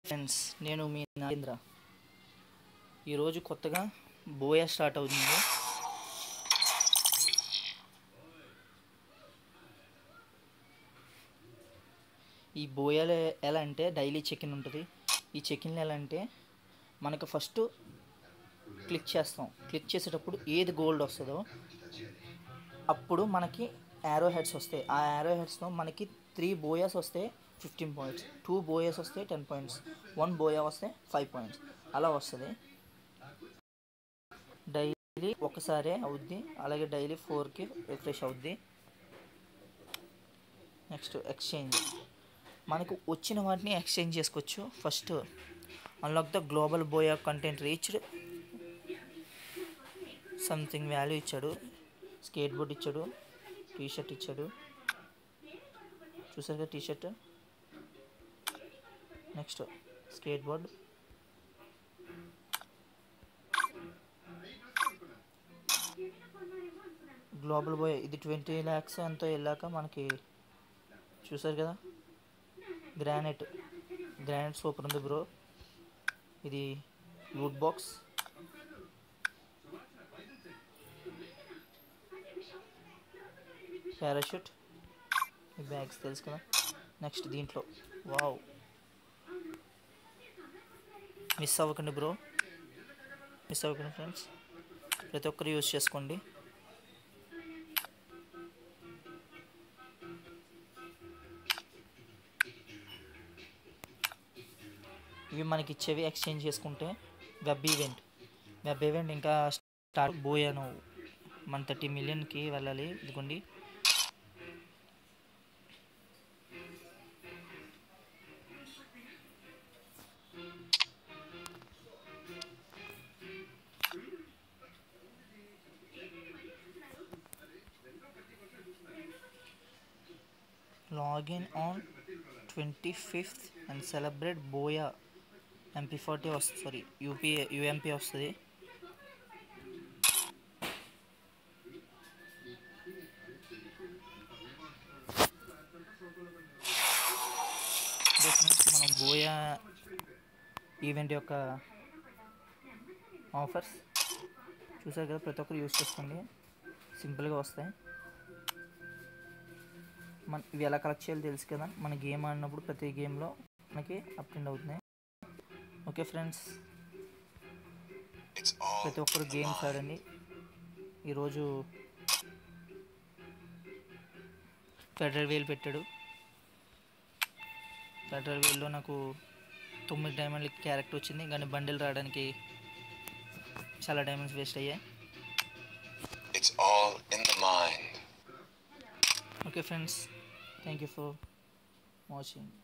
Friends నేను మీ నాగేంద్ర ఈరోజు కొత్తగా బోయా స్టార్ట్ అవుతుంది ఈ బోయాలు ఎలా అంటే డైలీ చెక్ ఇన్ ఉంటుంది ఈ చెక్ ఇన్ ఎలా అంటే మనకు ఫస్ట్ క్లిక్ చేస్తాం క్లిక్ చేసేటప్పుడు ఏది గోల్డ్ వస్తుందో అప్పుడు మనకి యారో హెడ్స్ వస్తాయి ఆ యారో హెడ్స్తో మనకి త్రీ బోయాస్ వస్తే ఫిఫ్టీన్ పాయింట్స్ టూ బోయాస్ వస్తే టెన్ పాయింట్స్ వన్ బోయా వస్తే ఫైవ్ పాయింట్స్ అలా వస్తుంది డైలీ ఒకసారే అవుద్ది అలాగే డైలీ ఫోర్కి రిఫ్రెష్ అవుద్ది నెక్స్ట్ ఎక్స్చేంజ్ మనకు వచ్చిన వాటిని ఎక్స్చేంజ్ చేసుకోవచ్చు first unlock the global booyah content reached something value ఇచ్చాడు స్కేట్ బోర్డ్ ఇచ్చాడు టీ షర్ట్ ఇచ్చాడు చూసారుగా T shirt next skateboard global boy ఇది ట్వంటీ ల్యాక్స్ ఎంతో వెళ్ళాక మనకి చూసారు కదా గ్రానైట్ గ్రానైట్ సూపర్ ఉంది బ్రో ఇది లూట్ బాక్స్ పారాషూట్ ఈ బ్యాగ్స్ తెలుసు కదా నెక్స్ట్ దీంట్లో వావ్ మిస్ అవ్వకండి బ్రో మిస్ అవ్వకండి ఫ్రెండ్స్ ప్రతి ఒక్కరు యూజ్ చేసుకోండి ఇవి మనకి ఇచ్చేవి ఎక్స్చేంజ్ చేసుకుంటే వెబ్ ఈవెంట్ వెబ్ ఈవెంట్ ఇంకా స్టార్ట్ బోయాను మన థర్టీ మిలియన్కి వెళ్ళాలి ఇదిగోండి login on twenty fifth and celebrate బోయా ఎంపీ ఫార్టీ వస్తుంది సారీ యూపీ యూఎంపీ వస్తుంది మనం బోయా ఈవెంట్ యొక్క ఆఫర్స్ చూసారు కదా ప్రతి ఒక్కరు యూస్ చేసుకోండి సింపుల్గా వస్తాయి మన ఇవి ఎలా కలెక్ట్ చేయాలో తెలుసు కదా మన గేమ్ ఆడినప్పుడు ప్రతి గేమ్లో మనకి అప్టెండ్ అవుతున్నాయి ఓకే ఫ్రెండ్స్ It's all ప్రతి ఒక్కరు గేమ్స్ ఆడండి ఈరోజు ఫెడరల్ వేల్ పెట్టాడు ఫెడరల్ వేల్లో నాకు తొమ్మిది డైమండ్ల క్యారెక్టర్ వచ్చింది కానీ బండిల్ రావడానికి చాలా డైమండ్స్ వేస్ట్ అయ్యాయి it's all in the mind. Okay friends thank you for watching